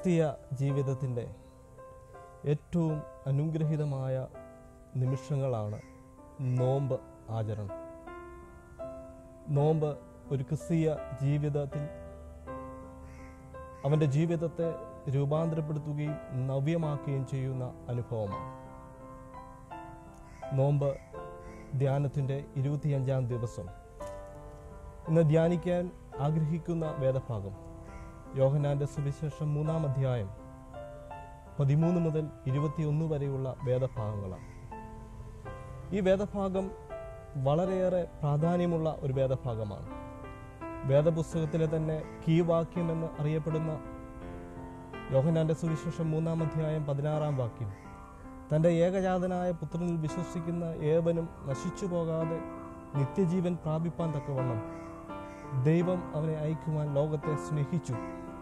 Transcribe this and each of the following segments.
ക്രിസ്തീയ ജീവിതത്തിൻ്റെ ഏറ്റവും അനുഗ്രഹീതമായ നിമിഷങ്ങളാണ് നോമ്പ് ആചരണം നോമ്പ് ഒരു ക്രിസ്തീയ ജീവിതത്തിൽ അവൻ്റെ ജീവിതത്തെ രൂപാന്തരപ്പെടുത്തുകയും നവ്യമാക്കുകയും ചെയ്യുന്ന അനുഭവമാണ് നോമ്പ് ധ്യാനത്തിൻ്റെ ഇരുപത്തിയഞ്ചാം ദിവസം ഇന്ന് ധ്യാനിക്കാൻ ആഗ്രഹിക്കുന്ന വേദഭാഗം യോഹനാന്റെ സുവിശേഷം മൂന്നാം അധ്യായം പതിമൂന്ന് മുതൽ ഇരുപത്തിയൊന്ന് വരെയുള്ള വേദഭാഗങ്ങളാണ് ഈ വേദഭാഗം വളരെയേറെ പ്രാധാന്യമുള്ള ഒരു വേദഭാഗമാണ് വേദപുസ്തകത്തിലെ തന്നെ കീ വാക്യം എന്ന് അറിയപ്പെടുന്ന യോഹനാന്റെ സുവിശേഷം മൂന്നാം അധ്യായം പതിനാറാം വാക്യം തൻ്റെ ഏകജാതനായ പുത്രനിൽ വിശ്വസിക്കുന്ന ഏവനും നശിച്ചു പോകാതെ നിത്യജീവൻ പ്രാപിപ്പാൻ തക്കവണ്ണം ദൈവം അവനെ അയക്കുവാൻ ലോകത്തെ സ്നേഹിച്ചു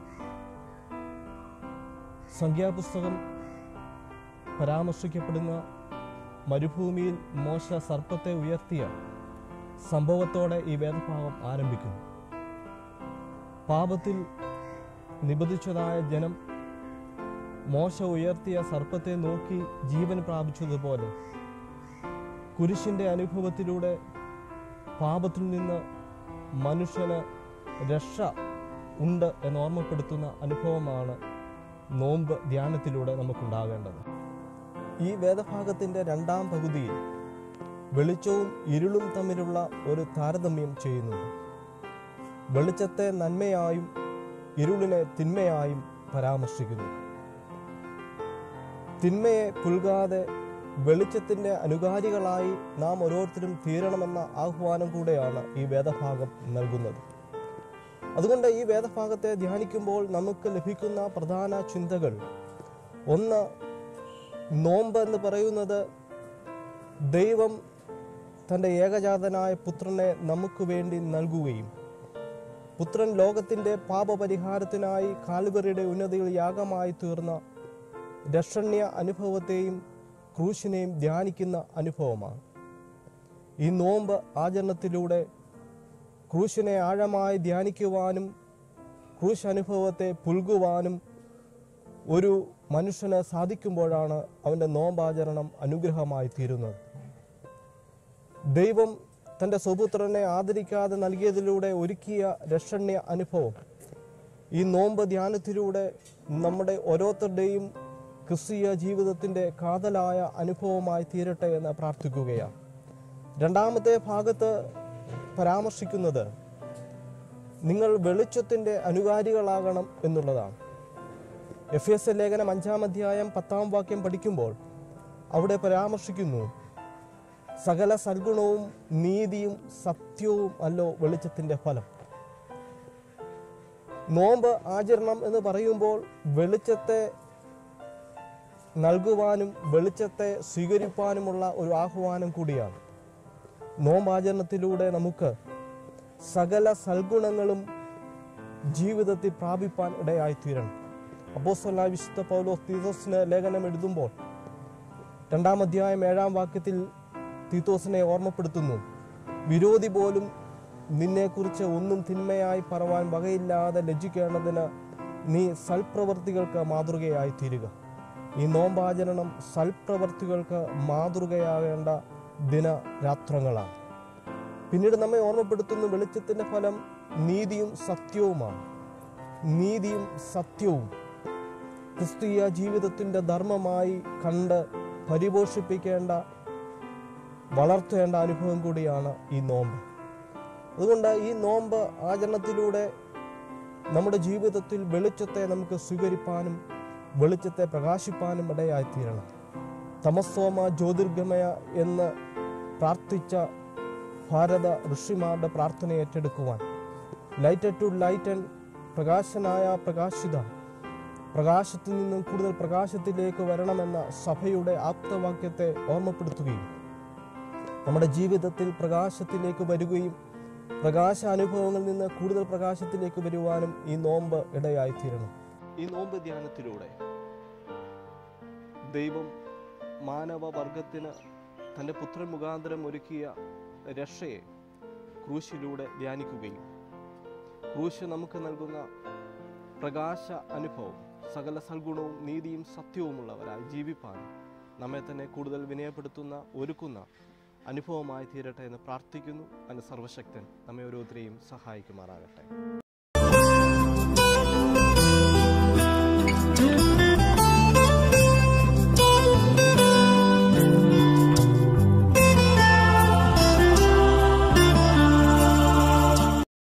സംഖ്യാപുസ്തകം പരാമർശിക്കപ്പെടുന്ന മരുഭൂമിയിൽ മോശ സർപ്പത്തെ ഉയർത്തിയ സംഭവത്തോടെ ഈ വേദഭാഗം ആരംഭിക്കുന്നു പാപത്തിൽ നിബന്ധിച്ചതായ ജനം മോശ ഉയർത്തിയ സർപ്പത്തെ നോക്കി ജീവൻ പ്രാപിച്ചതുപോലെ കുരിശിന്റെ അനുഭവത്തിലൂടെ പാപത്തിൽ നിന്ന് മനുഷ്യന് രക്ഷ ഉണ്ട് എന്ന് ഓർമ്മപ്പെടുത്തുന്ന അനുഭവമാണ് നോമ്പ് ധ്യാനത്തിലൂടെ നമുക്കുണ്ടാകേണ്ടത് ഈ വേദഭാഗത്തിന്റെ രണ്ടാം പകുതിയിൽ വെളിച്ചവും ഇരുളും തമ്മിലുള്ള ഒരു താരതമ്യം ചെയ്യുന്നുണ്ട് വെളിച്ചത്തെ നന്മയായും ഇരുളിനെ തിന്മയായും പരാമർശിക്കുന്നു തിന്മയെ പുൽകാതെ വെളിച്ചത്തിന്റെ അനുകാരികളായി നാം ഓരോരുത്തരും തീരണമെന്ന ആഹ്വാനം കൂടെയാണ് ഈ വേദഭാഗം നൽകുന്നത് അതുകൊണ്ട് ഈ വേദഭാഗത്തെ ധ്യാനിക്കുമ്പോൾ നമുക്ക് ലഭിക്കുന്ന പ്രധാന ചിന്തകൾ ഒന്ന് നോമ്പ് എന്ന് പറയുന്നത് ദൈവം തൻ്റെ ഏകജാതനായ പുത്രനെ നമുക്ക് വേണ്ടി നൽകുകയും പുത്രൻ ലോകത്തിൻ്റെ പാപപരിഹാരത്തിനായി കാൽവറിയുടെ ഉന്നതിയിൽ യാഗമായി തീർന്ന രക്ഷണ്യ അനുഭവത്തെയും ക്രൂശിനെയും ധ്യാനിക്കുന്ന അനുഭവമാണ് ഈ നോമ്പ് ആചരണത്തിലൂടെ ക്രൂശിനെ ആഴമായി ധ്യാനിക്കുവാനും ക്രൂശ് അനുഭവത്തെ പുൽകുവാനും ഒരു മനുഷ്യന് സാധിക്കുമ്പോഴാണ് അവൻ്റെ നോമ്പാചരണം അനുഗ്രഹമായി തീരുന്നത് ദൈവം തൻ്റെ സ്വപുത്രനെ ആദരിക്കാതെ നൽകിയതിലൂടെ ഒരുക്കിയ രക്ഷണ്യ അനുഭവം ഈ നോമ്പ് ധ്യാനത്തിലൂടെ നമ്മുടെ ഓരോരുത്തരുടെയും ക്രിസ്തീയ ജീവിതത്തിൻ്റെ കാതലായ അനുഭവമായി തീരട്ടെ എന്ന് പ്രാർത്ഥിക്കുകയാണ് രണ്ടാമത്തെ ഭാഗത്ത് പരാമർശിക്കുന്നത് നിങ്ങൾ വെളിച്ചത്തിൻ്റെ അനുകാരികളാകണം എന്നുള്ളതാണ് എഫ് എസ് ലേഖനം അഞ്ചാം അധ്യായം പത്താം വാക്യം പഠിക്കുമ്പോൾ അവിടെ പരാമർശിക്കുന്നു സകല സൽഗുണവും നീതിയും സത്യവും അല്ലോ വെളിച്ചത്തിൻ്റെ ഫലം നോമ്പ് ആചരണം എന്ന് പറയുമ്പോൾ വെളിച്ചത്തെ നൽകുവാനും വെളിച്ചത്തെ സ്വീകരിപ്പാനുമുള്ള ഒരു ആഹ്വാനം കൂടിയാണ് നോമ്പാചരണത്തിലൂടെ നമുക്ക് സകല സൽഗുണങ്ങളും ജീവിതത്തിൽ പ്രാപിപ്പാൻ ഇടയായിത്തീരണം അപ്പോസ്തലനായ വിശുദ്ധ പൗലോസ് തീത്തോസിന് ലേഖനം എഴുതുമ്പോൾ രണ്ടാം അധ്യായം ഏഴാം വാക്യത്തിൽ തീത്തോസിനെ ഓർമ്മപ്പെടുത്തുന്നു വിരോധി പോലും നിന്നെക്കുറിച്ച് ഒന്നും തിന്മയായി പറവാൻ വകയില്ലാതെ ലജ്ജിക്കേണ്ടതിന് നീ സൽപ്രവർത്തികൾക്ക് മാതൃകയായി തീരുക ഈ നോമ്പാചരണം സൽപ്രവർത്തികൾക്ക് മാതൃകയാകേണ്ട ദിനരാത്രങ്ങളാണ് പിന്നീട് നമ്മെ ഓർമ്മപ്പെടുത്തുന്ന വെളിച്ചത്തിൻ്റെ ഫലം നീതിയും സത്യവുമാണ് നീതിയും സത്യവും ക്രിസ്തീയ ജീവിതത്തിൻ്റെ ധർമ്മമായി കണ്ട് പരിപോഷിപ്പിക്കേണ്ട വളർത്തേണ്ട അനുഭവം കൂടിയാണ് ഈ നോമ്പ് അതുകൊണ്ട് ഈ നോമ്പ് ആചരണത്തിലൂടെ നമ്മുടെ ജീവിതത്തിൽ വെളിച്ചത്തെ നമുക്ക് സ്വീകരിപ്പാനും വെളിച്ചത്തെ പ്രകാശിപ്പാനും ഇടയായിത്തീരണം തമസ്സോമ ജ്യോതിർഗമയ എന്ന് പ്രാർത്ഥിച്ച ഭാരത ഋഷിമാരുടെ പ്രാർത്ഥന ഏറ്റെടുക്കുവാൻ ലൈറ്റ് ടു ലൈറ്റൻ പ്രകാശനായ പ്രകാശിത പ്രകാശത്തിൽ നിന്നും കൂടുതൽ പ്രകാശത്തിലേക്ക് വരണമെന്ന സഭയുടെ ആപ്തവാക്യത്തെ ഓർമ്മപ്പെടുത്തുകയും നമ്മുടെ ജീവിതത്തിൽ പ്രകാശത്തിലേക്ക് വരികയും പ്രകാശ അനുഭവങ്ങളിൽ നിന്ന് കൂടുതൽ പ്രകാശത്തിലേക്ക് വരുവാനും ഈ നോമ്പ് ഇടയായിത്തീരണം ഈ നോമ്പ് ധ്യാനത്തിലൂടെ ദൈവം മാനവവർഗത്തിന് തൻ്റെ പുത്രൻ മുഖാന്തരം ഒരുക്കിയ രക്ഷയെ ക്രൂശിലൂടെ ധ്യാനിക്കുകയും ക്രൂശ് നമുക്ക് നൽകുന്ന പ്രകാശ അനുഭവം സകല സൽഗുണവും നീതിയും സത്യവുമുള്ളവരായി ജീവിപ്പാനും നമ്മെ തന്നെ കൂടുതൽ വിനയപ്പെടുത്തുന്ന ഒരുക്കുന്ന അനുഭവമായി തീരട്ടെ എന്ന് പ്രാർത്ഥിക്കുന്നു അതിന് സർവശക്തൻ നമ്മെ ഓരോരുത്തരെയും സഹായിക്കുമാറാകട്ടെ